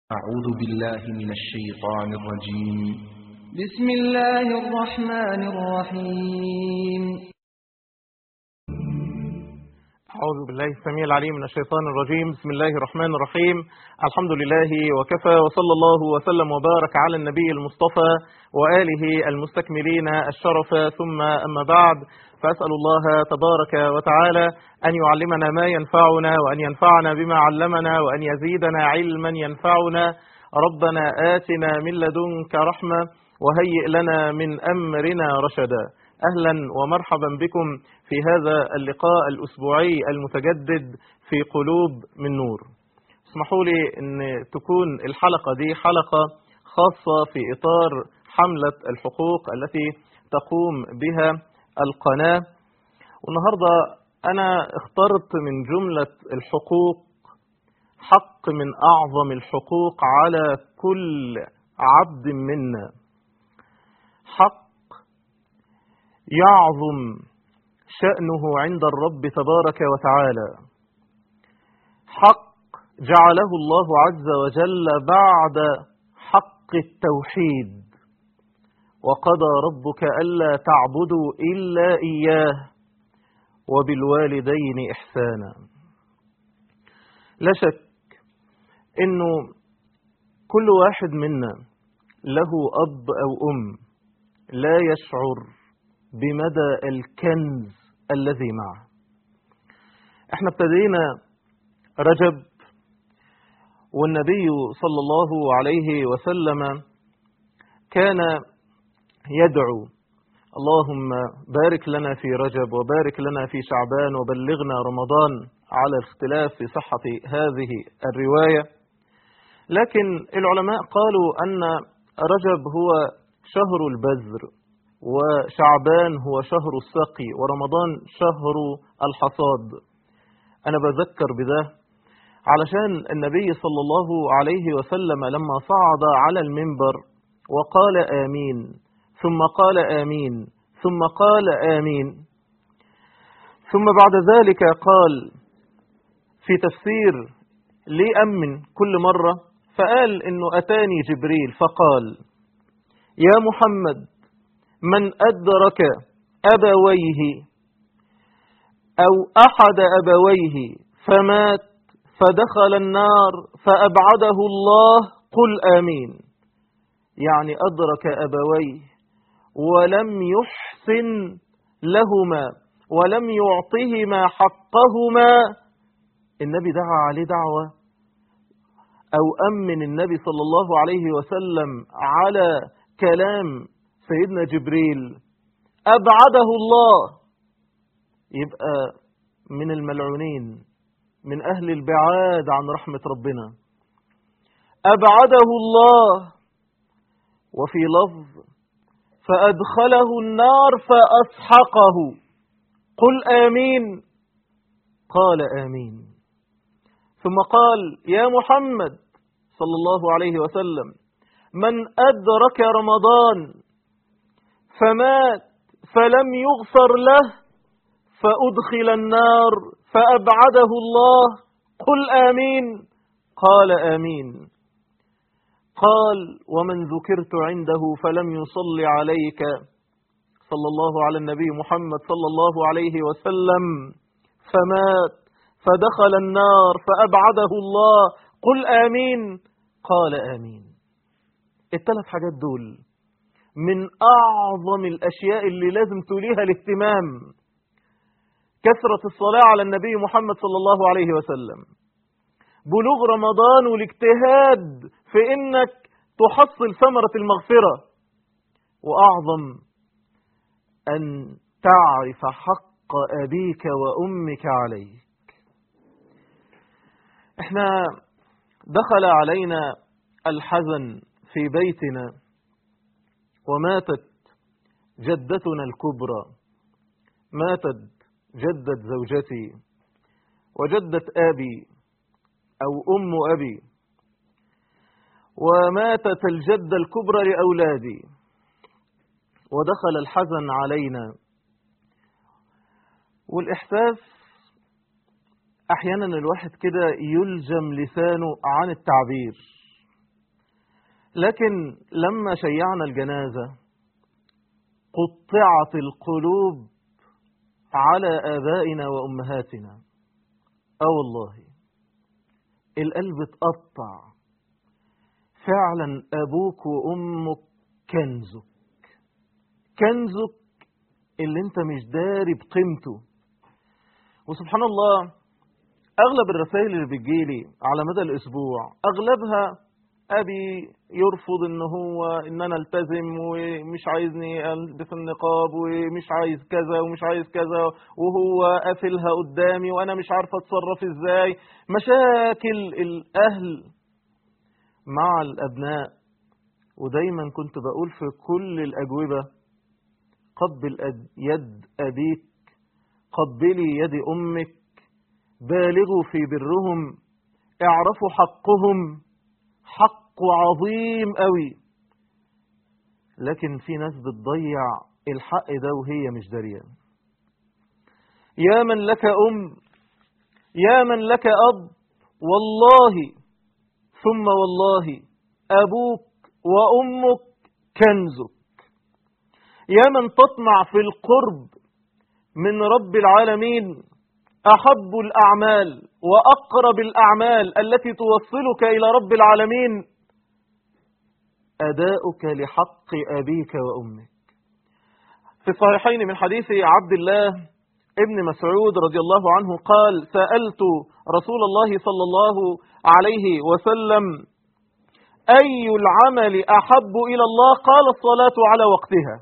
أعوذ بالله من الشيطان الرجيم بسم الله الرحمن الرحيم أعوذ بالله السميع العليم من الشيطان الرجيم بسم الله الرحمن الرحيم الحمد لله وكفى وصلى الله وسلم وبارك على النبي المصطفى وآله المستكملين الشرف ثم أما بعد فأسأل الله تبارك وتعالى أن يعلمنا ما ينفعنا وأن ينفعنا بما علمنا وأن يزيدنا علما ينفعنا ربنا آتنا من لدنك رحمة وهيئ لنا من أمرنا رشدا أهلا ومرحبا بكم في هذا اللقاء الأسبوعي المتجدد في قلوب من نور اسمحوا لي أن تكون الحلقة دي حلقة خاصة في إطار حملة الحقوق التي تقوم بها القناة والنهاردة أنا اخترت من جملة الحقوق حق من أعظم الحقوق على كل عبد منا حق يعظم شأنه عند الرب تبارك وتعالى حق جعله الله عز وجل بعد حق التوحيد وقضى ربك ألا تعبدوا إلا إياه وبالوالدين إحسانا لا شك أنه كل واحد منا له أب أو أم لا يشعر بمدى الكنز الذي معه احنا ابتدينا رجب والنبي صلى الله عليه وسلم كان يدعو اللهم بارك لنا في رجب وبارك لنا في شعبان وبلغنا رمضان على الاختلاف في صحة هذه الرواية لكن العلماء قالوا أن رجب هو شهر البذر وشعبان هو شهر السقي ورمضان شهر الحصاد أنا بذكر بده علشان النبي صلى الله عليه وسلم لما صعد على المنبر وقال آمين ثم قال آمين ثم قال آمين ثم بعد ذلك قال في تفسير ليه أمن كل مرة فقال إنه أتاني جبريل فقال يا محمد من أدرك أبويه أو أحد أبويه فمات فدخل النار فأبعده الله قل آمين يعني أدرك أبويه ولم يحسن لهما ولم يعطهما حقهما النبي دعا عليه دعوة أو أمن النبي صلى الله عليه وسلم على كلام سيدنا جبريل أبعده الله يبقى من الملعونين من أهل البعاد عن رحمة ربنا أبعده الله وفي لفظ فأدخله النار فأسحقه قل آمين قال آمين ثم قال يا محمد صلى الله عليه وسلم من أدرك رمضان فمات فلم يغفر له فأدخل النار فأبعده الله قل آمين قال آمين قال ومن ذكرت عنده فلم يصلي عليك صلى الله على النبي محمد صلى الله عليه وسلم فمات فدخل النار فأبعده الله قل آمين قال آمين الثلاث حاجات دول من أعظم الأشياء اللي لازم توليها الاهتمام كثرة الصلاة على النبي محمد صلى الله عليه وسلم بلوغ رمضان والاجتهاد في انك تحصل ثمرة المغفرة واعظم ان تعرف حق ابيك وامك عليك احنا دخل علينا الحزن في بيتنا وماتت جدتنا الكبرى ماتت جدة زوجتي وجدة ابي أو أم أبي وماتت الجدة الكبرى لأولادي ودخل الحزن علينا والإحساس أحيانا الواحد كده يلجم لسانه عن التعبير لكن لما شيعنا الجنازة قطعت القلوب على آبائنا وأمهاتنا أه والله القلب اتقطع فعلا أبوك وأمك كنزك كنزك اللي انت مش داري بقيمته وسبحان الله أغلب الرسائل اللي بتجيلي على مدى الأسبوع أغلبها أبي يرفض إن هو إن أنا التزم ومش عايزني ألبس النقاب ومش عايز كذا ومش عايز كذا وهو قافلها قدامي وأنا مش عارفة أتصرف إزاي مشاكل الأهل مع الأبناء ودايما كنت بقول في كل الأجوبة قبل أد- يد أبيك قبلي يد أمك بالغوا في برهم اعرفوا حقهم حق عظيم قوي لكن في ناس بتضيع الحق ده وهي مش دريان يا من لك أم يا من لك أب والله ثم والله أبوك وأمك كنزك يا من تطمع في القرب من رب العالمين أحب الأعمال وأقرب الأعمال التي توصلك إلى رب العالمين أداؤك لحق أبيك وأمك في الصحيحين من حديث عبد الله ابن مسعود رضي الله عنه قال سألت رسول الله صلى الله عليه وسلم أي العمل أحب إلى الله قال الصلاة على وقتها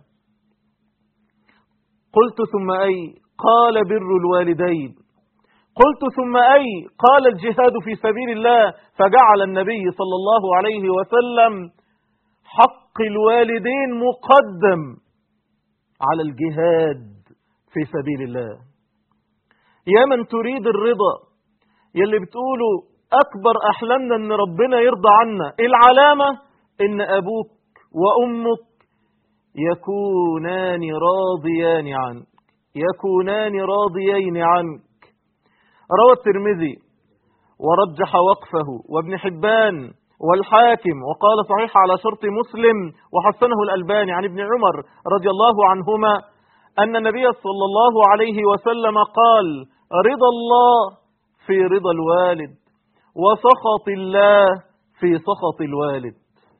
قلت ثم أي قال بر الوالدين قلت ثم أي قال الجهاد في سبيل الله فجعل النبي صلى الله عليه وسلم حق الوالدين مقدم على الجهاد في سبيل الله يا من تريد الرضا يلي بتقولوا أكبر أحلامنا أن ربنا يرضى عنا العلامة أن أبوك وأمك يكونان راضيان عنك يكونان راضيين عنك روى الترمذي ورجح وقفه وابن حبان والحاكم وقال صحيح على شرط مسلم وحسنه الألباني عن ابن عمر رضي الله عنهما أن النبي صلى الله عليه وسلم قال رضا الله في رضا الوالد وسخط الله في سخط الوالد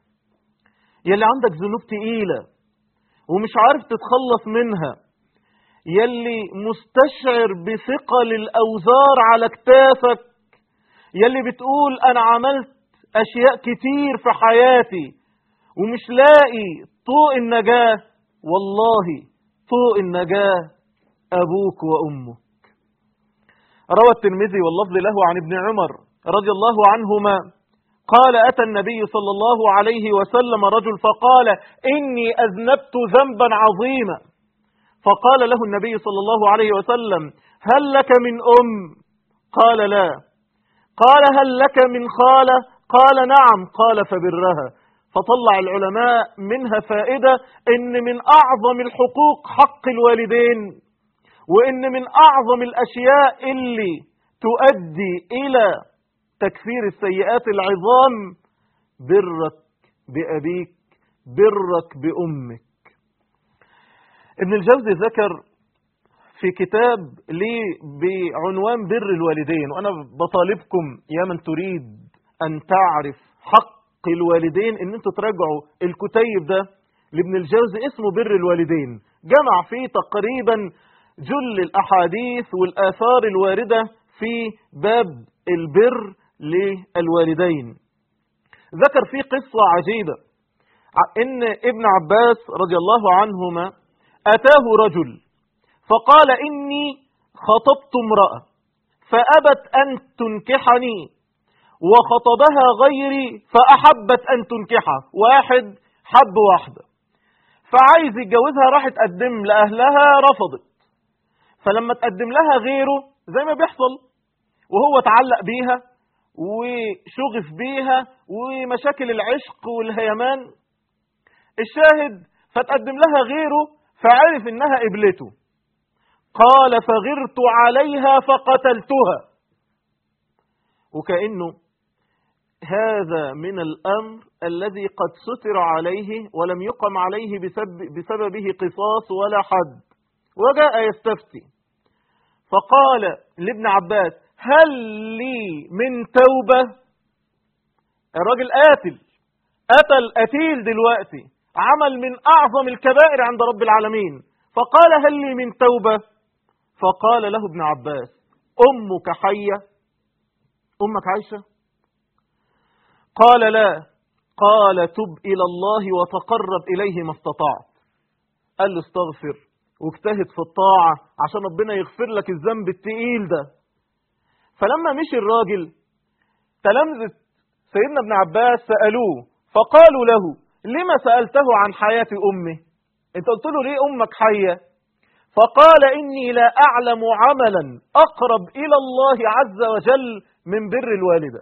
يلي عندك ذنوب تقيلة ومش عارف تتخلص منها يلي مستشعر بثقل الأوزار على كتافك يلي بتقول أنا عملت أشياء كتير في حياتي ومش لاقي طوق النجاة والله طوق النجاة أبوك وأمك روى الترمذي واللفظ له عن ابن عمر رضي الله عنهما قال أتى النبي صلى الله عليه وسلم رجل فقال إني أذنبت ذنبا عظيما فقال له النبي صلى الله عليه وسلم هل لك من أم قال لا قال هل لك من خالة قال نعم قال فبرها فطلع العلماء منها فائدة إن من أعظم الحقوق حق الوالدين وإن من أعظم الأشياء اللي تؤدي إلى تكفير السيئات العظام برك بأبيك برك بأمك ابن الجوزي ذكر في كتاب لي بعنوان بر الوالدين وأنا بطالبكم يا من تريد أن تعرف حق الوالدين ان انتوا تراجعوا الكتيب ده لابن الجوزي اسمه بر الوالدين جمع فيه تقريبا جل الأحاديث والآثار الواردة في باب البر للوالدين ذكر فيه قصة عجيبة إن ابن عباس رضي الله عنهما أتاه رجل فقال إني خطبت امرأة فأبت أن تنكحني وخطبها غيري فأحبت أن تنكحها واحد حب واحدة فعايز يتجوزها راح تقدم لأهلها رفضت فلما تقدم لها غيره زي ما بيحصل وهو تعلق بيها وشغف بيها ومشاكل العشق والهيمان الشاهد فتقدم لها غيره فعرف انها قبلته قال فغرت عليها فقتلتها وكأنه هذا من الأمر الذي قد ستر عليه ولم يقم عليه بسبب بسببه قصاص ولا حد وجاء يستفتي فقال لابن عباس هل لي من توبة الراجل قاتل قتل قتيل دلوقتي عمل من أعظم الكبائر عند رب العالمين فقال هل لي من توبة فقال له ابن عباس أمك حية أمك عايشة قال لا قال تب إلى الله وتقرب إليه ما استطعت قال له استغفر واجتهد في الطاعة عشان ربنا يغفر لك الذنب التقيل ده فلما مشي الراجل تلامذة سيدنا ابن عباس سألوه فقالوا له لما سألته عن حياة أمه انت قلت له ليه أمك حية فقال إني لا أعلم عملا أقرب إلى الله عز وجل من بر الوالدة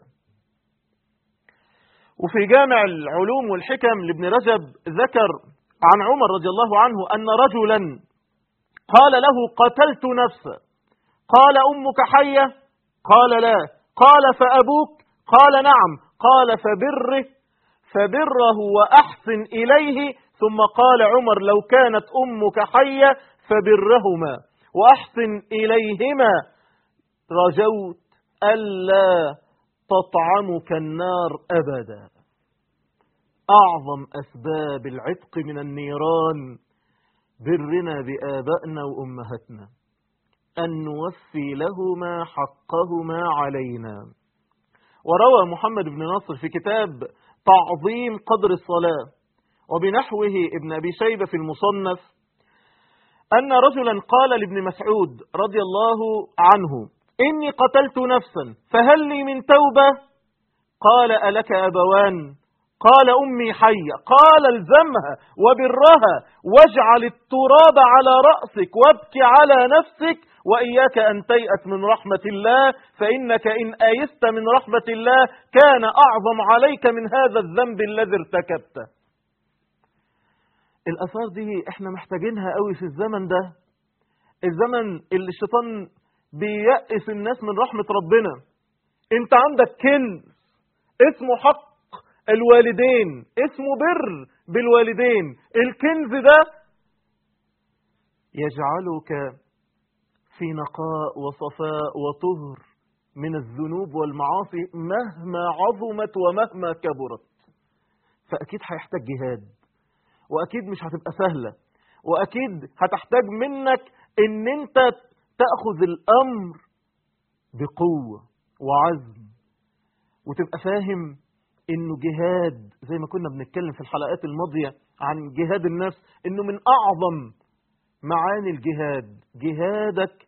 وفي جامع العلوم والحكم لابن رجب ذكر عن عمر رضي الله عنه أن رجلا قال له قتلت نفسا قال أمك حية قال لا قال فأبوك قال نعم قال فبره فبره وأحسن إليه ثم قال عمر لو كانت أمك حية فبرهما وأحسن إليهما رجوت ألا تطعمك النار أبدا أعظم أسباب العتق من النيران برنا بآبائنا وأمهاتنا أن نوفي لهما حقهما علينا وروى محمد بن نصر في كتاب تعظيم قدر الصلاة وبنحوه ابن أبي شيبة في المصنف أن رجلا قال لابن مسعود رضي الله عنه إني قتلت نفسا فهل لي من توبة قال ألك أبوان قال أمي حية قال الزمها وبرها واجعل التراب على رأسك وابكي على نفسك وإياك أن تيأس من رحمة الله فإنك إن آيست من رحمة الله كان أعظم عليك من هذا الذنب الذي ارتكبته الأثار دي احنا محتاجينها قوي في الزمن ده الزمن اللي الشيطان بيأس الناس من رحمة ربنا انت عندك كنز اسمه حق الوالدين اسمه بر بالوالدين الكنز ده يجعلك في نقاء وصفاء وطهر من الذنوب والمعاصي مهما عظمت ومهما كبرت فأكيد هيحتاج جهاد وأكيد مش هتبقى سهلة وأكيد هتحتاج منك ان انت تأخذ الأمر بقوة وعزم وتبقى فاهم انه جهاد زي ما كنا بنتكلم في الحلقات الماضية عن جهاد النفس انه من اعظم معاني الجهاد جهادك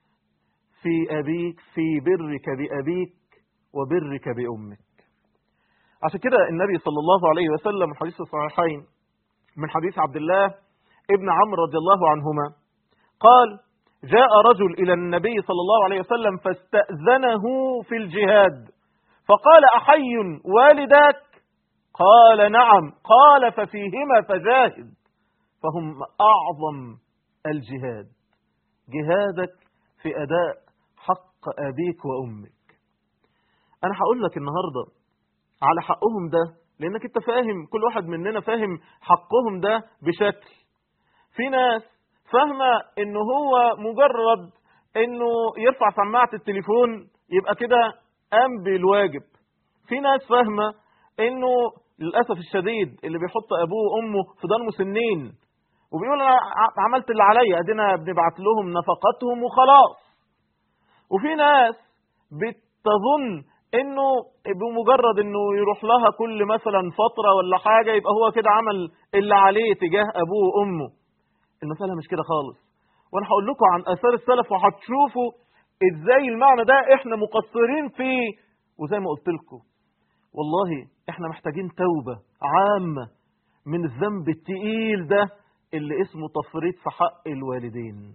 في ابيك في برك بابيك وبرك بامك عشان كده النبي صلى الله عليه وسلم حديث الصحيحين من حديث عبد الله ابن عمرو رضي الله عنهما قال جاء رجل إلى النبي صلى الله عليه وسلم فاستأذنه في الجهاد فقال أحي والداك قال نعم قال ففيهما فجاهد فهم أعظم الجهاد جهادك في أداء حق أبيك وأمك أنا هقول لك النهاردة على حقهم ده لأنك أنت فاهم كل واحد مننا فاهم حقهم ده بشكل في ناس فاهمة إنه هو مجرد إنه يرفع سماعة التليفون يبقى كده قام بالواجب في ناس فاهمة انه للأسف الشديد اللي بيحط ابوه وامه في دار مسنين وبيقول انا عملت اللي عليا ادينا بنبعت لهم نفقاتهم وخلاص وفي ناس بتظن انه بمجرد انه يروح لها كل مثلا فترة ولا حاجة يبقى هو كده عمل اللي عليه تجاه ابوه وامه المسألة مش كده خالص وانا هقول لكم عن اثار السلف وهتشوفوا ازاي المعنى ده احنا مقصرين فيه وزي ما قلت لكم والله احنا محتاجين توبة عامة من الذنب التقيل ده اللي اسمه تفريط في حق الوالدين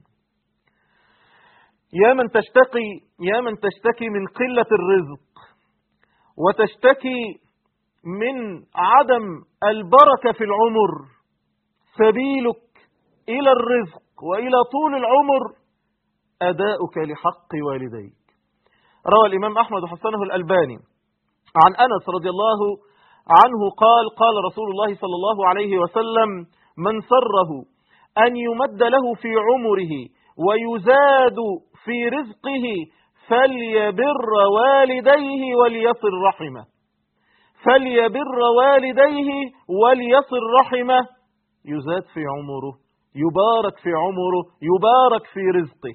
يا من تشتكي يا من تشتكي من قلة الرزق وتشتكي من عدم البركة في العمر سبيلك إلى الرزق وإلى طول العمر أداؤك لحق والديك روى الإمام أحمد وحسنه الألباني عن أنس رضي الله عنه قال قال رسول الله صلى الله عليه وسلم من سره أن يمد له في عمره ويزاد في رزقه فليبر والديه وليصل رحمه فليبر والديه وليصل رحمه يزاد في عمره يبارك في عمره يبارك في رزقه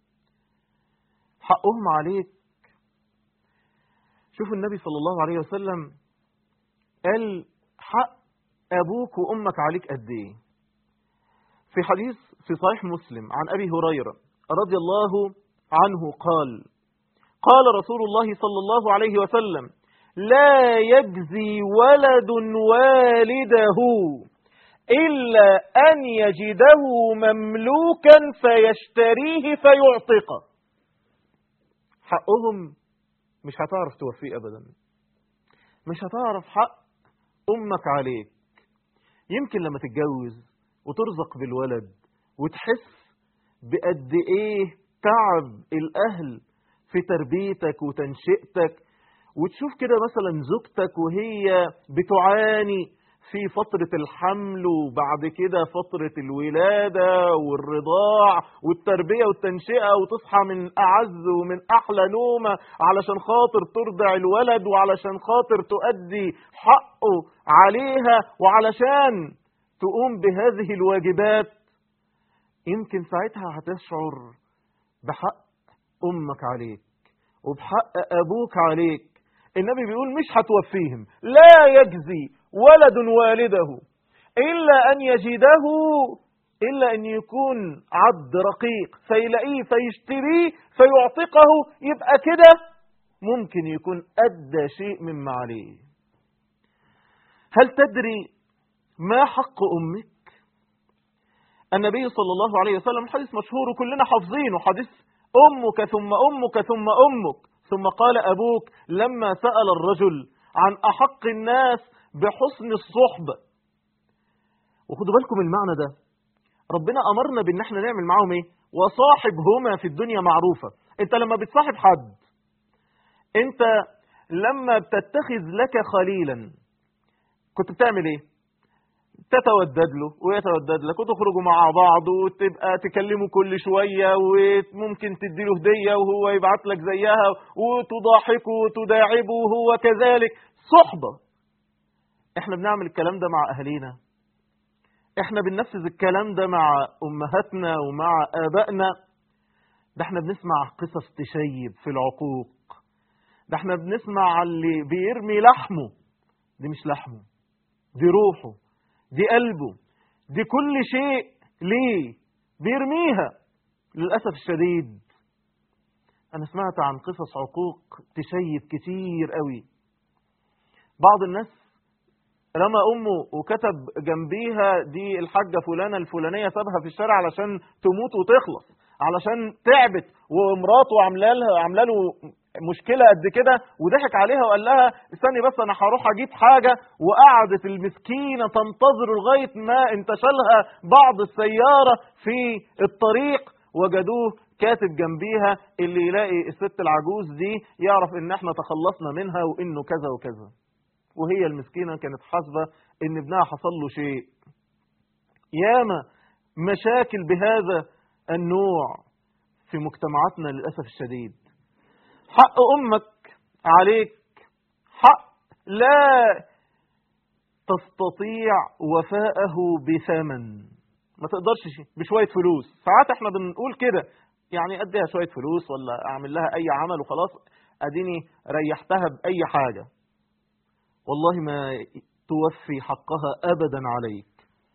حقهم عليك شوف النبي صلى الله عليه وسلم قال حق أبوك وأمك عليك قد إيه في حديث في صحيح مسلم عن أبي هريرة رضي الله عنه قال قال رسول الله صلى الله عليه وسلم لا يجزي ولد والده إلا أن يجده مملوكا فيشتريه فيعتقه حقهم مش هتعرف توفيه أبدا مش هتعرف حق أمك عليك يمكن لما تتجوز وترزق بالولد وتحس بقد إيه تعب الأهل في تربيتك وتنشئتك وتشوف كده مثلا زوجتك وهي بتعاني في فترة الحمل وبعد كده فترة الولادة والرضاع والتربية والتنشئة وتصحى من أعز ومن أحلى نومة علشان خاطر ترضع الولد وعلشان خاطر تؤدي حقه عليها وعلشان تقوم بهذه الواجبات يمكن ساعتها هتشعر بحق أمك عليك وبحق أبوك عليك النبي بيقول مش هتوفيهم لا يجزي ولد والده إلا أن يجده إلا أن يكون عبد رقيق فيلاقيه فيشتريه فيعتقه يبقى كده ممكن يكون أدى شيء مما عليه هل تدري ما حق أمك النبي صلى الله عليه وسلم حديث مشهور كلنا حافظينه حديث أمك ثم أمك ثم أمك ثم قال أبوك لما سأل الرجل عن أحق الناس بحسن الصحبة وخدوا بالكم المعنى ده ربنا أمرنا بأن احنا نعمل معاهم ايه وصاحبهما في الدنيا معروفة انت لما بتصاحب حد انت لما بتتخذ لك خليلا كنت بتعمل ايه تتودد له ويتودد لك وتخرجوا مع بعض وتبقى تكلموا كل شوية وممكن تديله هدية وهو يبعت لك زيها وتضاحكه وتداعبه وهو كذلك صحبة احنا بنعمل الكلام ده مع اهالينا احنا بننفذ الكلام ده مع امهاتنا ومع ابائنا ده احنا بنسمع قصص تشيب في العقوق ده احنا بنسمع اللي بيرمي لحمه دي مش لحمه دي روحه دي قلبه دي كل شيء ليه بيرميها للأسف الشديد أنا سمعت عن قصص عقوق تشيب كتير قوي بعض الناس رمى أمه وكتب جنبيها دي الحاجة فلانة الفلانية سابها في الشارع علشان تموت وتخلص علشان تعبت ومراته عامله لها عامله له مشكلة قد كده وضحك عليها وقال لها استني بس انا هروح اجيب حاجة وقعدت المسكينة تنتظر لغاية ما انتشلها بعض السيارة في الطريق وجدوه كاتب جنبيها اللي يلاقي الست العجوز دي يعرف ان احنا تخلصنا منها وانه كذا وكذا وهي المسكينة كانت حاسبة ان ابنها حصل له شيء ياما مشاكل بهذا النوع في مجتمعاتنا للأسف الشديد حق أمك عليك حق لا تستطيع وفاءه بثمن ما تقدرش شيء بشوية فلوس ساعات احنا بنقول كده يعني اديها شوية فلوس ولا اعمل لها اي عمل وخلاص اديني ريحتها باي حاجة والله ما توفي حقها ابدا عليك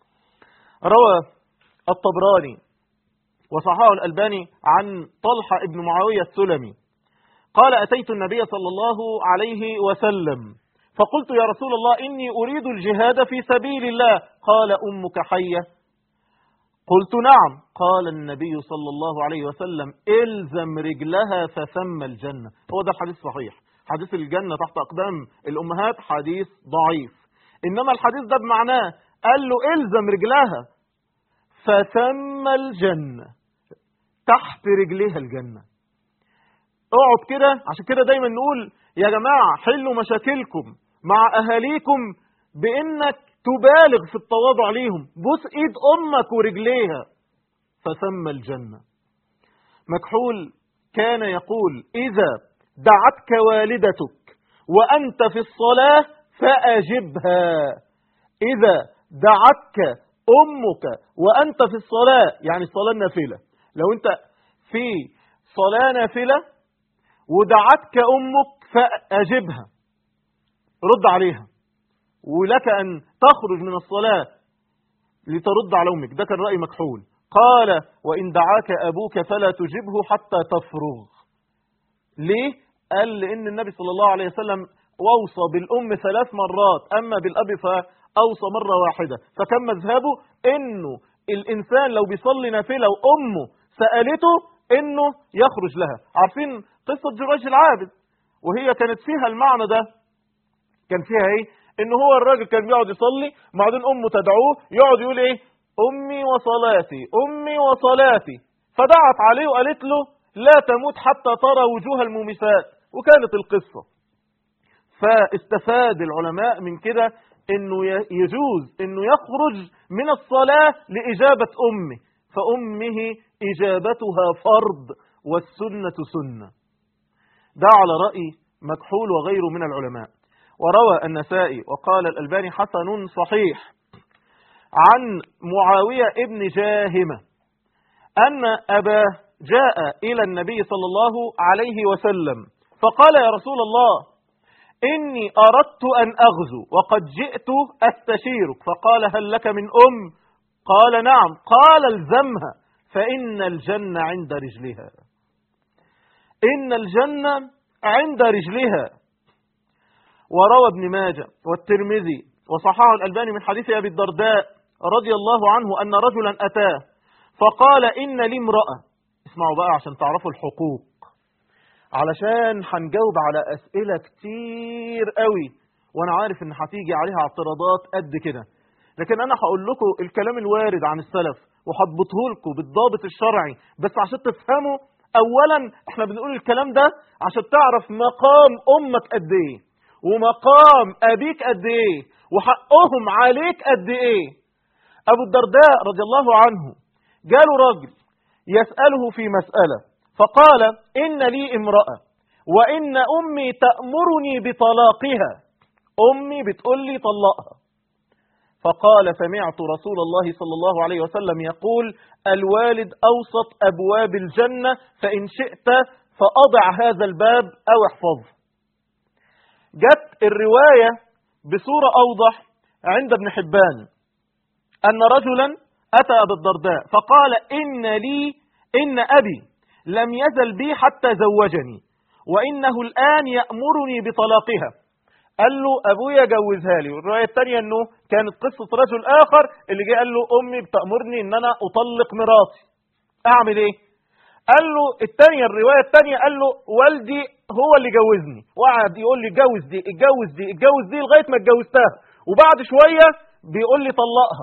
روى الطبراني وصححه الألباني عن طلحة ابن معاوية السلمي قال أتيت النبي صلى الله عليه وسلم فقلت يا رسول الله إني أريد الجهاد في سبيل الله قال أمك حية قلت نعم قال النبي صلى الله عليه وسلم إلزم رجلها فثم الجنة هو ده الحديث صحيح حديث الجنة تحت أقدام الأمهات حديث ضعيف إنما الحديث ده بمعناه قال له إلزم رجلها فثم الجنة تحت رجلها الجنة اقعد كده عشان كده دايما نقول يا جماعة حلوا مشاكلكم مع أهاليكم بإنك تبالغ في التواضع ليهم بص إيد أمك ورجليها فثم الجنة مكحول كان يقول إذا دعتك والدتك وأنت في الصلاة فأجبها إذا دعتك أمك وأنت في الصلاة يعني الصلاة النافلة لو أنت في صلاة نافلة ودعتك أمك فأجبها رد عليها ولك أن تخرج من الصلاة لترد على أمك ده كان رأي مكحول قال وإن دعاك أبوك فلا تجبه حتى تفرغ ليه؟ قال لأن النبي صلى الله عليه وسلم ووصى بالأم ثلاث مرات أما بالأب فأوصى مرة واحدة فكان مذهبه إنه الإنسان لو بيصلي نافلة وأمه سألته إنه يخرج لها عارفين قصة جراج العابد وهي كانت فيها المعنى ده كان فيها ايه ان هو الراجل كان بيقعد يصلي بعدين امه تدعوه يقعد يقول ايه امي وصلاتي امي وصلاتي فدعت عليه وقالت له لا تموت حتى ترى وجوه المومسات وكانت القصة فاستفاد العلماء من كده انه يجوز انه يخرج من الصلاة لإجابة امه فامه اجابتها فرض والسنة سنة ده على رأي مكحول وغيره من العلماء وروى النسائي وقال الألباني حسن صحيح عن معاوية ابن جاهمة أن أباه جاء إلى النبي صلى الله عليه وسلم فقال يا رسول الله إني أردت أن أغزو وقد جئت أستشيرك فقال هل لك من أم قال نعم قال الزمها فإن الجنة عند رجلها إن الجنة عند رجلها وروى ابن ماجه والترمذي وصححه الألباني من حديث أبي الدرداء رضي الله عنه أن رجلا أتاه فقال إن لي امرأة اسمعوا بقى عشان تعرفوا الحقوق علشان هنجاوب على أسئلة كتير قوي وأنا عارف إن هتيجي عليها اعتراضات قد كده لكن أنا هقول لكم الكلام الوارد عن السلف وهضبطه لكم بالضابط الشرعي بس عشان تفهموا أولا احنا بنقول الكلام ده عشان تعرف مقام أمك قد إيه ومقام أبيك قد إيه وحقهم عليك قد إيه أبو الدرداء رضي الله عنه جاله راجل يسأله في مسألة فقال إن لي امرأة وإن أمي تأمرني بطلاقها أمي بتقول لي طلقها فقال سمعت رسول الله صلى الله عليه وسلم يقول الوالد أوسط أبواب الجنة فإن شئت فأضع هذا الباب أو احفظه جت الرواية بصورة أوضح عند ابن حبان أن رجلا أتى أبا الدرداء فقال إن لي إن أبي لم يزل بي حتى زوجني وإنه الآن يأمرني بطلاقها قال له أبويا جوزها لي والرواية الثانية أنه كانت قصة رجل آخر اللي جه قال له أمي بتأمرني أن أنا أطلق مراتي أعمل إيه قال له الثانية الرواية الثانية قال له والدي هو اللي جوزني وقعد يقول لي اتجوز دي اتجوز دي اتجوز دي لغاية ما اتجوزتها وبعد شوية بيقول لي طلقها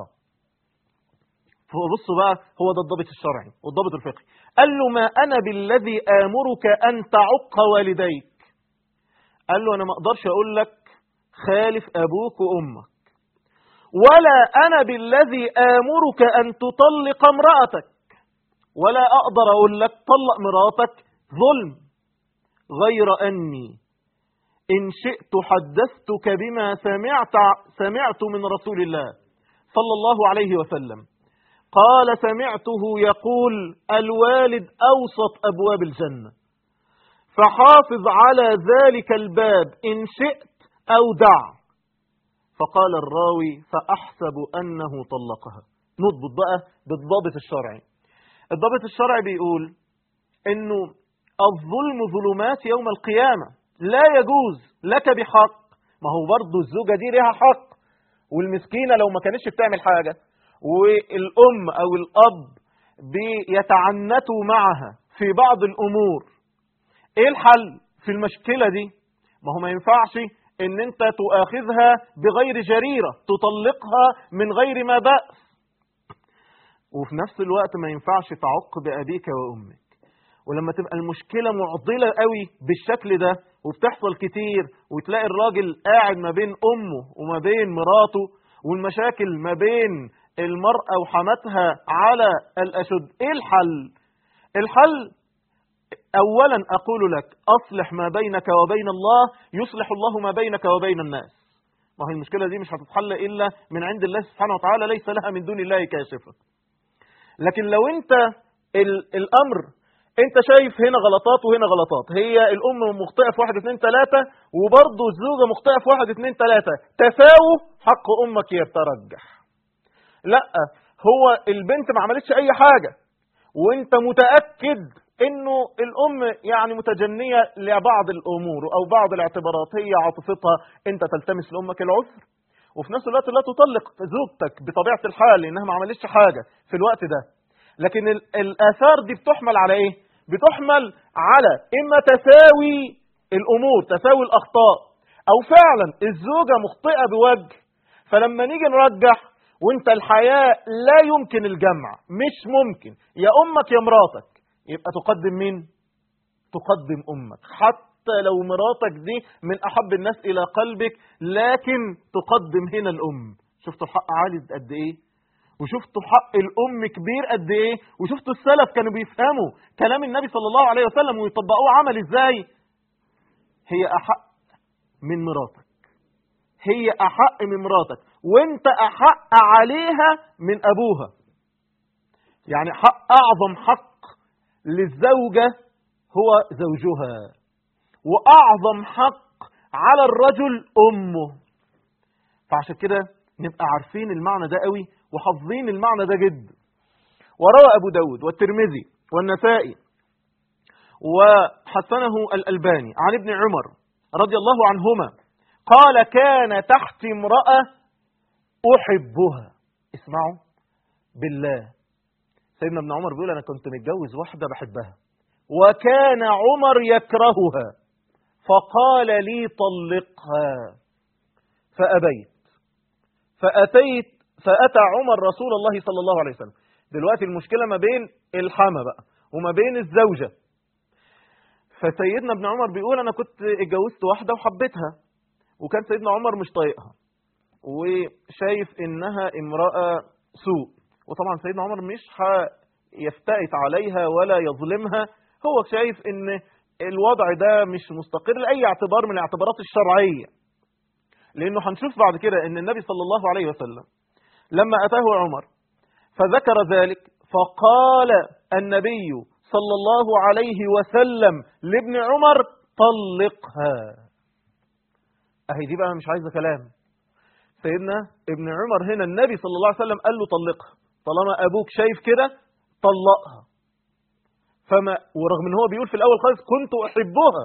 فبصوا بقى هو ده الضابط الشرعي والضابط الفقهي قال له ما أنا بالذي آمرك أن تعق والديك قال له أنا ما أقدرش أقول لك خالف أبوك وأمك ولا أنا بالذي آمرك أن تطلق امرأتك ولا أقدر أقول لك طلق مراتك ظلم غير أني إن شئت حدثتك بما سمعت, سمعت من رسول الله صلى الله عليه وسلم قال سمعته يقول الوالد أوسط أبواب الجنة فحافظ على ذلك الباب إن شئت أو دع فقال الراوي فأحسب أنه طلقها نضبط بقى بالضابط الشرعي الضابط الشرعي بيقول انه الظلم ظلمات يوم القيامة لا يجوز لك بحق ما هو برضه الزوجة دي لها حق والمسكينة لو ما كانتش بتعمل حاجة والأم أو الأب بيتعنتوا معها في بعض الأمور ايه الحل في المشكلة دي ما هو ما ينفعش ان انت تؤاخذها بغير جريرة تطلقها من غير ما بأس وفي نفس الوقت ما ينفعش تعق بأبيك وأمك ولما تبقى المشكلة معضلة قوي بالشكل ده وبتحصل كتير وتلاقي الراجل قاعد ما بين أمه وما بين مراته والمشاكل ما بين المرأة وحماتها على الأشد إيه الحل؟ الحل أولا أقول لك أصلح ما بينك وبين الله يصلح الله ما بينك وبين الناس ما هي المشكلة دي مش هتتحل إلا من عند الله سبحانه وتعالى ليس لها من دون الله كاشفة لكن لو أنت ال- الأمر أنت شايف هنا غلطات وهنا غلطات هي الأم مخطئة في واحد اتنين تلاتة وبرضه الزوجة مخطئة في واحد اتنين تلاتة تساووا حق أمك يترجح لا هو البنت ما عملتش أي حاجة وانت متأكد انه الام يعني متجنية لبعض الامور او بعض الاعتبارات هي عاطفتها انت تلتمس لامك العذر وفي نفس الوقت لا تطلق زوجتك بطبيعة الحال لانها ما عملتش حاجة في الوقت ده لكن ال- الاثار دي بتحمل على ايه بتحمل على اما تساوي الامور تساوي الاخطاء او فعلا الزوجة مخطئة بوجه فلما نيجي نرجح وانت الحياة لا يمكن الجمع مش ممكن يا امك يا مراتك يبقى تقدم مين تقدم امك حتى لو مراتك دي من احب الناس الى قلبك لكن تقدم هنا الام شفتوا الحق عالي قد ايه وشفتوا حق الام كبير قد ايه وشفتوا السلف كانوا بيفهموا كلام النبي صلى الله عليه وسلم ويطبقوه عمل ازاي هي احق من مراتك هي أحق من مراتك وانت أحق عليها من أبوها يعني حق أعظم حق للزوجة هو زوجها وأعظم حق على الرجل أمه فعشان كده نبقى عارفين المعنى ده قوي وحافظين المعنى ده جدا وروى أبو داود والترمذي والنسائي وحسنه الألباني عن ابن عمر رضي الله عنهما قال كان تحت امرأة أحبها اسمعوا بالله سيدنا ابن عمر بيقول أنا كنت متجوز واحدة بحبها وكان عمر يكرهها فقال لي طلقها فأبيت فأتيت فأتى عمر رسول الله صلى الله عليه وسلم دلوقتي المشكلة ما بين الحامة بقى وما بين الزوجة فسيدنا ابن عمر بيقول أنا كنت اتجوزت واحدة وحبيتها وكان سيدنا عمر مش طايقها وشايف انها امرأة سوء وطبعا سيدنا عمر مش يفتئت عليها ولا يظلمها هو شايف ان الوضع ده مش مستقر لأي اعتبار من الاعتبارات الشرعية لأنه هنشوف بعد كده ان النبي صلى الله عليه وسلم لما أتاه عمر فذكر ذلك فقال النبي صلى الله عليه وسلم لابن عمر طلقها اهي دي بقى مش عايزه كلام سيدنا ابن عمر هنا النبي صلى الله عليه وسلم قال له طلقها طالما ابوك شايف كده طلقها فما ورغم ان هو بيقول في الاول خالص كنت احبها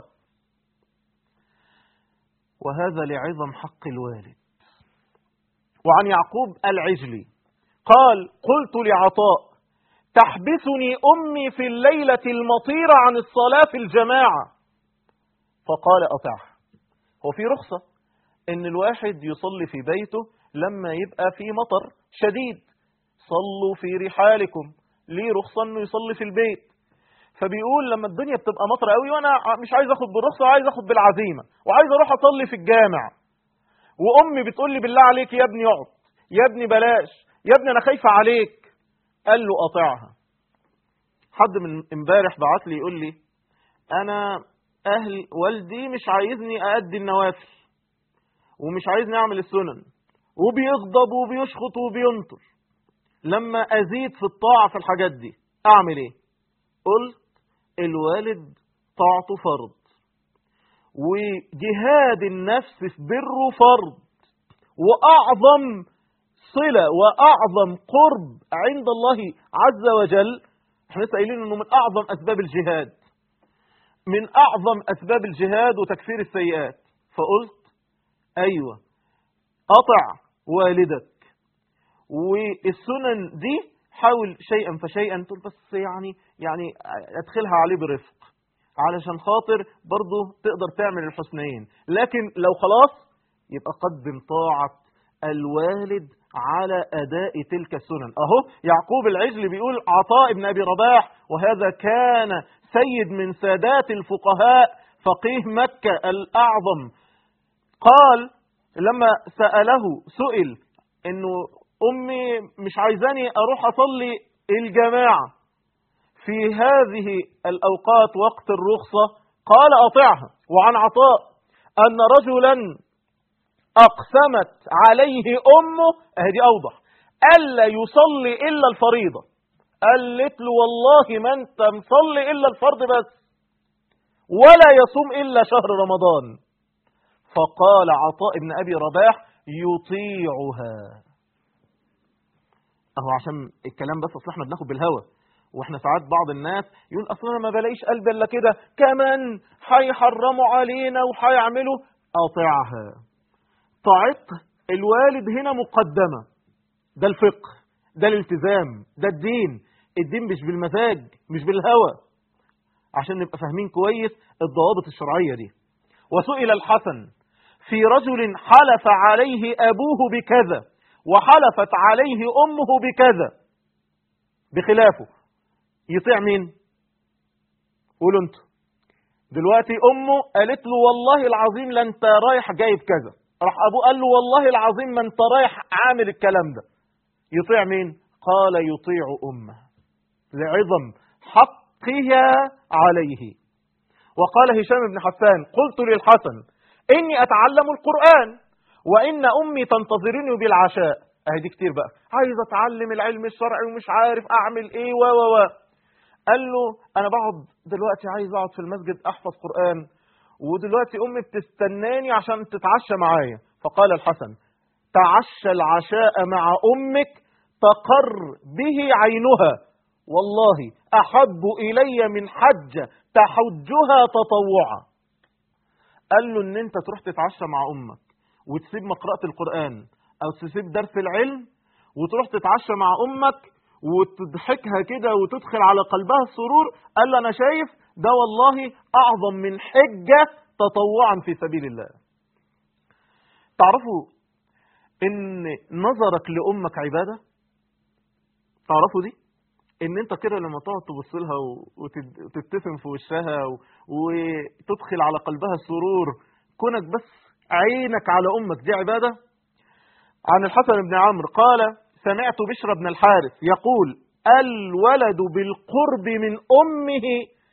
وهذا لعظم حق الوالد وعن يعقوب العجلي قال قلت لعطاء تحبسني امي في الليله المطيره عن الصلاه في الجماعه فقال اطعها هو في رخصة ان الواحد يصلي في بيته لما يبقى في مطر شديد صلوا في رحالكم ليه رخصة انه يصلي في البيت فبيقول لما الدنيا بتبقى مطر قوي وانا مش عايز اخد بالرخصة وعايز اخد بالعزيمة وعايز اروح اصلي في الجامع وامي بتقول لي بالله عليك يا ابني اقعد يا ابني بلاش يا ابني انا خايفة عليك قال له قاطعها حد من امبارح بعت لي يقول لي انا أهل والدي مش عايزني أأدي النوافل ومش عايزني أعمل السنن وبيغضب وبيشخط وبينطر لما أزيد في الطاعة في الحاجات دي أعمل إيه قلت الوالد طاعته فرض وجهاد النفس في بره فرض وأعظم صلة وأعظم قرب عند الله عز وجل احنا لسه قايلين انه من اعظم اسباب الجهاد من أعظم أسباب الجهاد وتكفير السيئات فقلت أيوة أطع والدك والسنن دي حاول شيئا فشيئا تقول بس يعني يعني أدخلها عليه برفق علشان خاطر برضه تقدر تعمل الحسنين لكن لو خلاص يبقى قدم طاعة الوالد على أداء تلك السنن أهو يعقوب العجل بيقول عطاء بن أبي رباح وهذا كان سيد من سادات الفقهاء فقيه مكة الأعظم قال لما سأله سئل انه امي مش عايزاني اروح اصلي الجماعة في هذه الاوقات وقت الرخصة قال اطعها وعن عطاء ان رجلا اقسمت عليه امه اهدي اوضح الا يصلي الا الفريضة قالت له والله ما انت مصلي الا الفرض بس ولا يصوم الا شهر رمضان فقال عطاء بن أبي رباح يطيعها أهو عشان الكلام بس أصل احنا بناخد بالهوى واحنا ساعات بعض الناس يقول اصل انا ما بلاقيش قلب الا كده كمان هيحرموا علينا وهيعملوا اطيعها طاعت الوالد هنا مقدمه ده الفقه ده الالتزام ده الدين الدين مش بالمزاج مش بالهوى عشان نبقى فاهمين كويس الضوابط الشرعيه دي وسئل الحسن في رجل حلف عليه أبوه بكذا وحلفت عليه أمه بكذا بخلافه يطيع مين قولوا انتوا دلوقتي أمه قالت له والله العظيم لا انت رايح جايب كذا راح أبوه قال له والله العظيم ما انت رايح عامل الكلام ده يطيع مين قال يطيع أمه لعظم حقها عليه وقال هشام بن حسان قلت للحسن إني أتعلم القرآن وإن أمي تنتظرني بالعشاء أهي دي كتير بقى عايز أتعلم العلم الشرعي ومش عارف أعمل إيه و و و قال له أنا بقعد دلوقتي عايز أقعد في المسجد أحفظ قرآن ودلوقتي أمي بتستناني عشان تتعشى معايا فقال الحسن تعشى العشاء مع أمك تقر به عينها والله أحب إلي من حجة تحجها تطوعا قال له ان انت تروح تتعشى مع امك وتسيب مقرأة القرآن او تسيب درس العلم وتروح تتعشى مع امك وتضحكها كده وتدخل على قلبها السرور قال له انا شايف ده والله اعظم من حجة تطوعا في سبيل الله تعرفوا ان نظرك لامك عبادة تعرفوا دي ان انت كده لما تقعد تبص لها وتبتسم في وشها وتدخل على قلبها السرور كونك بس عينك على امك دي عباده عن الحسن بن عمرو قال سمعت بشر بن الحارث يقول الولد بالقرب من امه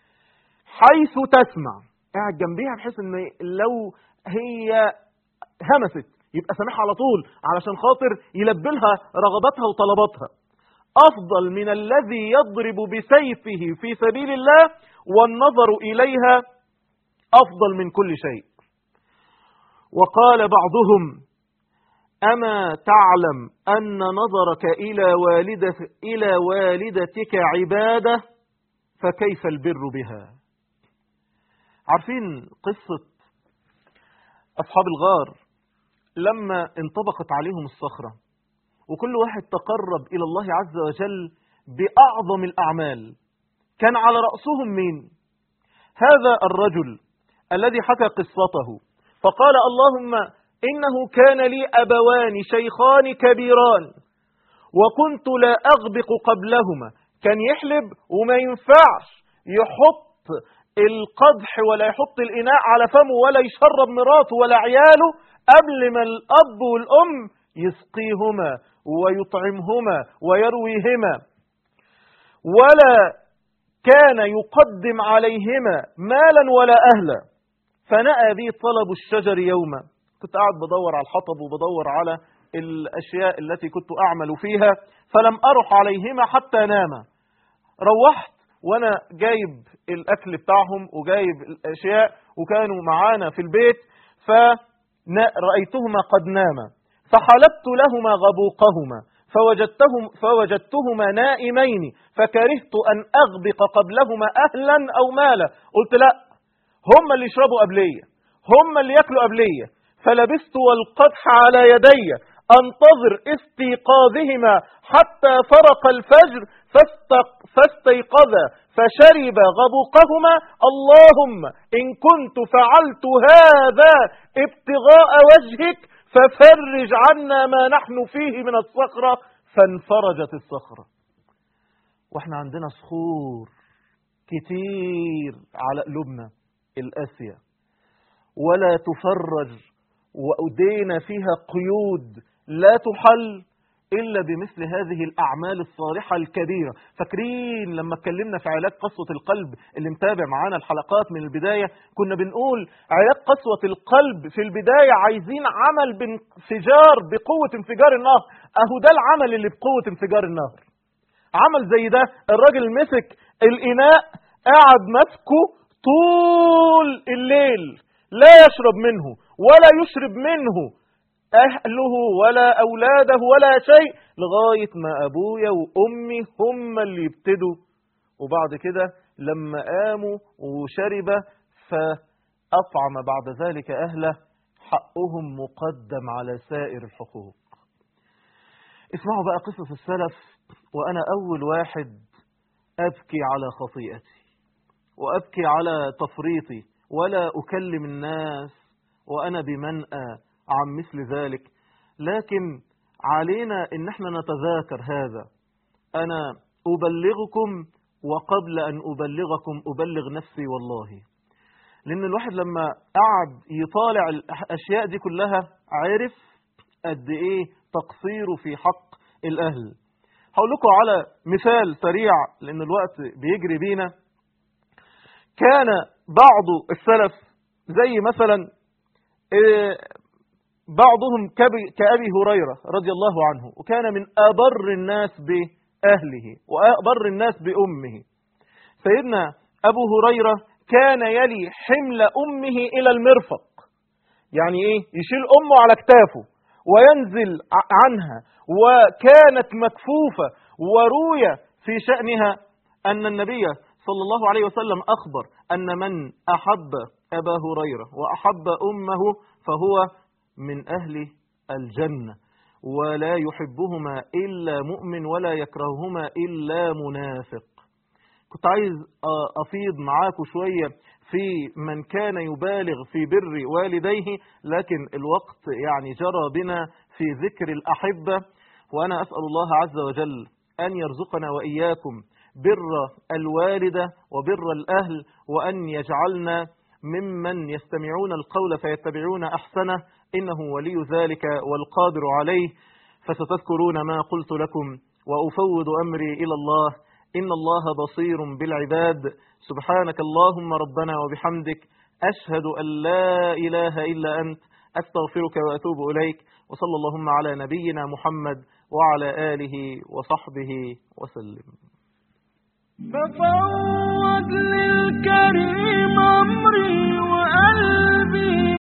حيث تسمع قاعد جنبيها بحيث ان لو هي همست يبقى سامعها على طول علشان خاطر يلبي لها رغباتها وطلباتها أفضل من الذي يضرب بسيفه في سبيل الله والنظر إليها أفضل من كل شيء وقال بعضهم أما تعلم أن نظرك إلى, والدة إلى والدتك عبادة فكيف البر بها عارفين قصة أصحاب الغار لما انطبقت عليهم الصخرة وكل واحد تقرب إلى الله عز وجل بأعظم الأعمال كان على رأسهم مين هذا الرجل الذي حكى قصته فقال اللهم إنه كان لي أبوان شيخان كبيران وكنت لا أغبق قبلهما كان يحلب وما ينفعش يحط القدح ولا يحط الإناء على فمه ولا يشرب مراته ولا عياله قبل ما الأب والأم يسقيهما ويطعمهما ويرويهما ولا كان يقدم عليهما مالا ولا أهلا فنأى بي طلب الشجر يوما كنت قاعد بدور على الحطب وبدور على الأشياء التي كنت أعمل فيها فلم أرح عليهما حتى نام روحت وأنا جايب الأكل بتاعهم وجايب الأشياء وكانوا معانا في البيت فرأيتهما قد ناما فحلبت لهما غبوقهما فوجدتهم فوجدتهما نائمين فكرهت أن أغبق قبلهما أهلا أو مالا قلت لا هم اللي يشربوا قبلية هم اللي يأكلوا قبلية فلبست والقدح على يدي أنتظر استيقاظهما حتى فرق الفجر فاستيقظا فشرب غبوقهما اللهم إن كنت فعلت هذا ابتغاء وجهك ففرج عنا ما نحن فيه من الصخرة فانفرجت الصخرة واحنا عندنا صخور كتير على قلوبنا القاسية ولا تفرج وأدينا فيها قيود لا تحل إلا بمثل هذه الأعمال الصالحة الكبيرة فاكرين لما اتكلمنا في علاج قسوة القلب اللي متابع معانا الحلقات من البداية كنا بنقول علاج قسوة القلب في البداية عايزين عمل بانفجار بقوة انفجار النهر أهو ده العمل اللي بقوة انفجار النهر عمل زي ده الراجل مسك الإناء قاعد ماسكه طول الليل لا يشرب منه ولا يشرب منه أهله ولا أولاده ولا شيء لغاية ما أبويا وأمي هم اللي يبتدوا وبعد كده لما قاموا وشرب فأطعم بعد ذلك أهله حقهم مقدم على سائر الحقوق اسمعوا بقى قصص السلف وأنا أول واحد أبكي على خطيئتي وأبكي على تفريطي ولا أكلم الناس وأنا بمنأى عن مثل ذلك لكن علينا ان احنا نتذاكر هذا انا ابلغكم وقبل ان ابلغكم ابلغ نفسي والله لان الواحد لما قعد يطالع الاشياء دي كلها عرف قد ايه تقصيره في حق الاهل هقول لكم على مثال سريع لان الوقت بيجري بينا كان بعض السلف زي مثلا بعضهم كأبي هريرة رضي الله عنه وكان من أبر الناس بأهله وأبر الناس بأمه سيدنا أبو هريرة كان يلي حمل أمه إلى المرفق يعني إيه يشيل أمه على كتافه وينزل عنها وكانت مكفوفة وروي في شأنها أن النبي صلى الله عليه وسلم أخبر أن من أحب أبا هريرة وأحب أمه فهو من أهل الجنة ولا يحبهما إلا مؤمن ولا يكرههما إلا منافق كنت عايز أفيض معاكم شوية في من كان يبالغ في بر والديه لكن الوقت يعني جرى بنا في ذكر الأحبة وأنا أسأل الله عز وجل أن يرزقنا وإياكم بر الوالدة وبر الأهل وأن يجعلنا ممن يستمعون القول فيتبعون أحسنه إنه ولي ذلك والقادر عليه فستذكرون ما قلت لكم وأفوض أمري إلى الله إن الله بصير بالعباد سبحانك اللهم ربنا وبحمدك أشهد أن لا إله إلا أنت أستغفرك وأتوب إليك وصلى اللهم على نبينا محمد وعلى آله وصحبه وسلم ففوض للكريم أمري وأن